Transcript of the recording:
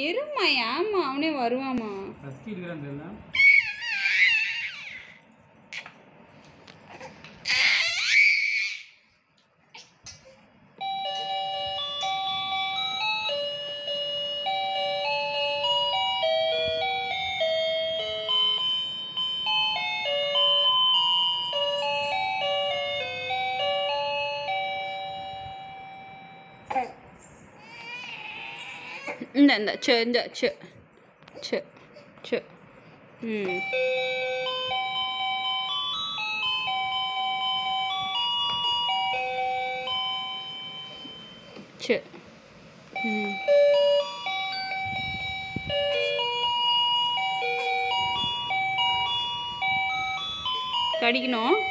இருமா ஏம்மா அவனே வருவாம்மா கத்தி இருக்கிறான் தெரியல இந்த இந்த சே இந்த சே சே சே ம் சே ம் கடிக்கணும்